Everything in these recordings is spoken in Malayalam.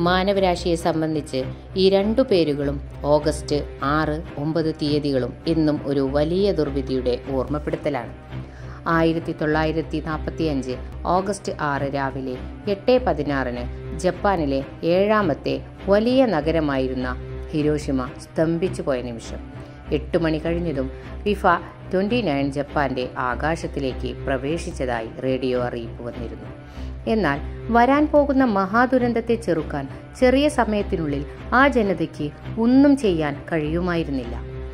മാനവരാശിയെ സംബന്ധിച്ച് ഈ രണ്ടു പേരുകളും ഓഗസ്റ്റ് ആറ് ഒമ്പത് തീയതികളും ഇന്നും ഒരു വലിയ ദുർവിധിയുടെ ഓർമ്മപ്പെടുത്തലാണ് ആയിരത്തി തൊള്ളായിരത്തി നാൽപ്പത്തി അഞ്ച് ഓഗസ്റ്റ് ആറ് രാവിലെ എട്ട് പതിനാറിന് ജപ്പാനിലെ ഏഴാമത്തെ വലിയ നഗരമായിരുന്ന ഹിരോഷിമ സ്തംഭിച്ചു പോയ നിമിഷം എട്ട് മണി കഴിഞ്ഞതും ഫിഫ ട്വൻ്റി നയൻ ജപ്പാന്റെ ആകാശത്തിലേക്ക് പ്രവേശിച്ചതായി റേഡിയോ അറിയിപ്പ് വന്നിരുന്നു എന്നാൽ വരാൻ പോകുന്ന മഹാദുരന്തത്തെ ചെറുക്കാൻ ചെറിയ സമയത്തിനുള്ളിൽ ആ ജനതയ്ക്ക് ഒന്നും ചെയ്യാൻ കഴിയുമായിരുന്നില്ല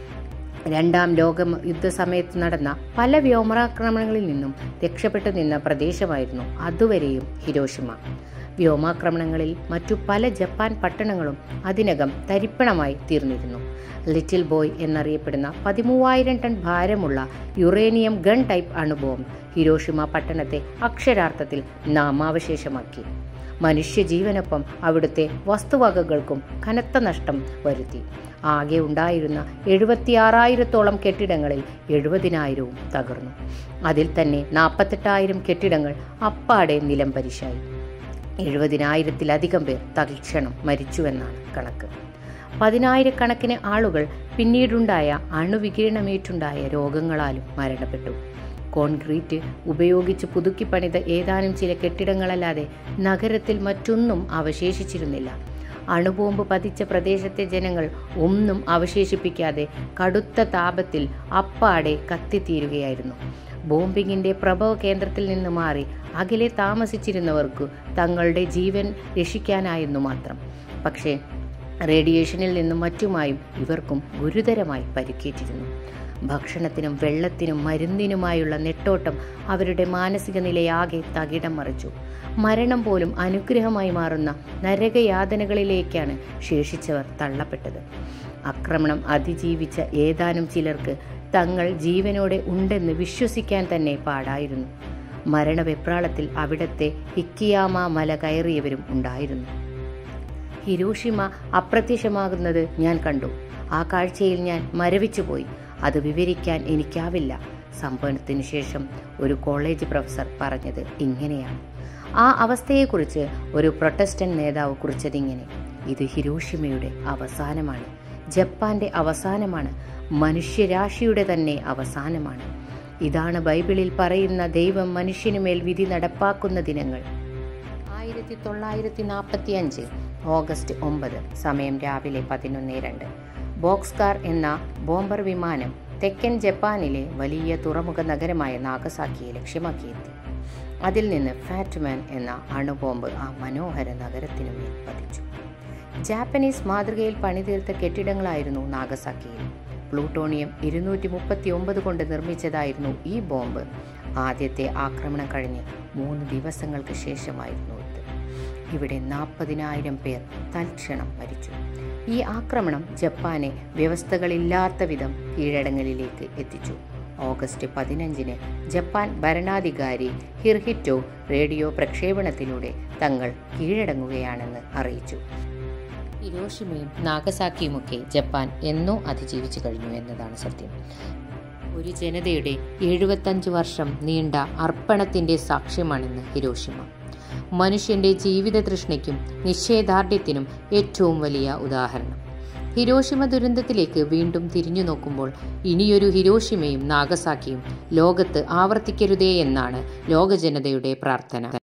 രണ്ടാം ലോക യുദ്ധസമയത്ത് നടന്ന പല വ്യോമാക്രമണങ്ങളിൽ നിന്നും രക്ഷപ്പെട്ടു നിന്ന പ്രദേശമായിരുന്നു അതുവരെയും ഹിരോഷിമ വ്യോമാക്രമണങ്ങളിൽ മറ്റു പല ജപ്പാൻ പട്ടണങ്ങളും അതിനകം തരിപ്പണമായി തീർന്നിരുന്നു ലിറ്റിൽ ബോയ് എന്നറിയപ്പെടുന്ന പതിമൂവായിരം ടൺ ഭാരമുള്ള യുറേനിയം ഗൺ ടൈപ്പ് അണുബോംബ് ഹിരോഷിമ പട്ടണത്തെ അക്ഷരാർത്ഥത്തിൽ നാമാവശേഷമാക്കി മനുഷ്യജീവനൊപ്പം അവിടുത്തെ വസ്തുവകകൾക്കും കനത്ത നഷ്ടം വരുത്തി ആകെ ഉണ്ടായിരുന്ന എഴുപത്തിയാറായിരത്തോളം കെട്ടിടങ്ങളിൽ എഴുപതിനായിരവും തകർന്നു അതിൽ തന്നെ നാൽപ്പത്തെട്ടായിരം കെട്ടിടങ്ങൾ അപ്പാടെ നിലം പരിശായി എഴുപതിനായിരത്തിലധികം പേർ തൽക്ഷണം മരിച്ചുവെന്നാണ് കണക്ക് പതിനായിരക്കണക്കിന് ആളുകൾ പിന്നീടുണ്ടായ അണുവികിരണമേറ്റുണ്ടായ രോഗങ്ങളാലും മരണപ്പെട്ടു കോൺക്രീറ്റ് ഉപയോഗിച്ച് പുതുക്കി പണിത ഏതാനും ചില കെട്ടിടങ്ങളല്ലാതെ നഗരത്തിൽ മറ്റൊന്നും അവശേഷിച്ചിരുന്നില്ല അണുബോംബ് പതിച്ച പ്രദേശത്തെ ജനങ്ങൾ ഒന്നും അവശേഷിപ്പിക്കാതെ കടുത്ത താപത്തിൽ അപ്പാടെ കത്തിത്തീരുകയായിരുന്നു ബോംബിങ്ങിന്റെ പ്രഭവ കേന്ദ്രത്തിൽ നിന്ന് മാറി അകലെ താമസിച്ചിരുന്നവർക്ക് തങ്ങളുടെ ജീവൻ രക്ഷിക്കാനായെന്നു മാത്രം പക്ഷേ റേഡിയേഷനിൽ നിന്നും മറ്റുമായും ഇവർക്കും ഗുരുതരമായി പരിക്കേറ്റിരുന്നു ഭക്ഷണത്തിനും വെള്ളത്തിനും മരുന്നിനുമായുള്ള നെട്ടോട്ടം അവരുടെ മാനസിക നിലയാകെ തകിടം മറിച്ചു മരണം പോലും അനുഗ്രഹമായി മാറുന്ന നരകയാതനകളിലേക്കാണ് ശേഷിച്ചവർ തള്ളപ്പെട്ടത് ആക്രമണം അതിജീവിച്ച ഏതാനും ചിലർക്ക് തങ്ങൾ ജീവനോടെ ഉണ്ടെന്ന് വിശ്വസിക്കാൻ തന്നെ പാടായിരുന്നു മരണവെപ്രാളത്തിൽ അവിടത്തെ ഹിക്കിയാമ മല കയറിയവരും ഉണ്ടായിരുന്നു ഹിരോഷിമ അപ്രത്യക്ഷമാകുന്നത് ഞാൻ കണ്ടു ആ കാഴ്ചയിൽ ഞാൻ മരവിച്ചുപോയി അത് വിവരിക്കാൻ എനിക്കാവില്ല സംഭവത്തിന് ശേഷം ഒരു കോളേജ് പ്രൊഫസർ പറഞ്ഞത് ഇങ്ങനെയാണ് ആ അവസ്ഥയെക്കുറിച്ച് ഒരു പ്രൊട്ടസ്റ്റന്റ് നേതാവ് കുറിച്ചതിങ്ങനെ ഇത് ഹിരോഷിമയുടെ അവസാനമാണ് ജപ്പാന്റെ അവസാനമാണ് മനുഷ്യരാശിയുടെ തന്നെ അവസാനമാണ് ഇതാണ് ബൈബിളിൽ പറയുന്ന ദൈവം മനുഷ്യനുമേൽ വിധി നടപ്പാക്കുന്ന ദിനങ്ങൾ ആയിരത്തി തൊള്ളായിരത്തി നാൽപ്പത്തി അഞ്ച് ഓഗസ്റ്റ് ഒമ്പത് സമയം രാവിലെ പതിനൊന്ന് രണ്ട് ബോക്സ്കാർ എന്ന ബോംബർ വിമാനം തെക്കൻ ജപ്പാനിലെ വലിയ തുറമുഖ നഗരമായ നാഗസാക്കിയെ ലക്ഷ്യമാക്കിയെത്തി അതിൽ നിന്ന് ഫാറ്റ്മാൻ എന്ന അണുബോംബ് ആ മനോഹര നഗരത്തിനുമേൽ പതിച്ചു ജാപ്പനീസ് മാതൃകയിൽ പണിതീർത്ത കെട്ടിടങ്ങളായിരുന്നു നാഗസാക്കിയിൽ പ്ലൂട്ടോണിയം ഇരുന്നൂറ്റി മുപ്പത്തി ഒമ്പത് കൊണ്ട് നിർമ്മിച്ചതായിരുന്നു ഈ ബോംബ് ആദ്യത്തെ ആക്രമണം കഴിഞ്ഞ് മൂന്ന് ദിവസങ്ങൾക്ക് ശേഷമായിരുന്നു ഇത് ഇവിടെ നാൽപ്പതിനായിരം പേർ തൽക്ഷണം മരിച്ചു ഈ ആക്രമണം ജപ്പാനെ വ്യവസ്ഥകളില്ലാത്ത വിധം കീഴടങ്ങലിലേക്ക് എത്തിച്ചു ഓഗസ്റ്റ് പതിനഞ്ചിന് ജപ്പാൻ ഭരണാധികാരി ഹിർഹിറ്റോ റേഡിയോ പ്രക്ഷേപണത്തിലൂടെ തങ്ങൾ കീഴടങ്ങുകയാണെന്ന് അറിയിച്ചു ഹിരോഷിമയും നാഗസാക്കിയുമൊക്കെ ജപ്പാൻ എന്നോ അതിജീവിച്ചു കഴിഞ്ഞു എന്നതാണ് സത്യം ഒരു ജനതയുടെ എഴുപത്തഞ്ച് വർഷം നീണ്ട അർപ്പണത്തിന്റെ സാക്ഷ്യമാണിന്ന് ഹിരോഷിമ മനുഷ്യന്റെ ജീവിത തൃഷ്ണയ്ക്കും നിശ്ചയദാർഢ്യത്തിനും ഏറ്റവും വലിയ ഉദാഹരണം ഹിരോഷിമ ദുരന്തത്തിലേക്ക് വീണ്ടും തിരിഞ്ഞു നോക്കുമ്പോൾ ഇനിയൊരു ഹിരോഷിമയും നാഗസാക്കിയും ലോകത്ത് ആവർത്തിക്കരുതേ എന്നാണ് ലോക ജനതയുടെ പ്രാർത്ഥന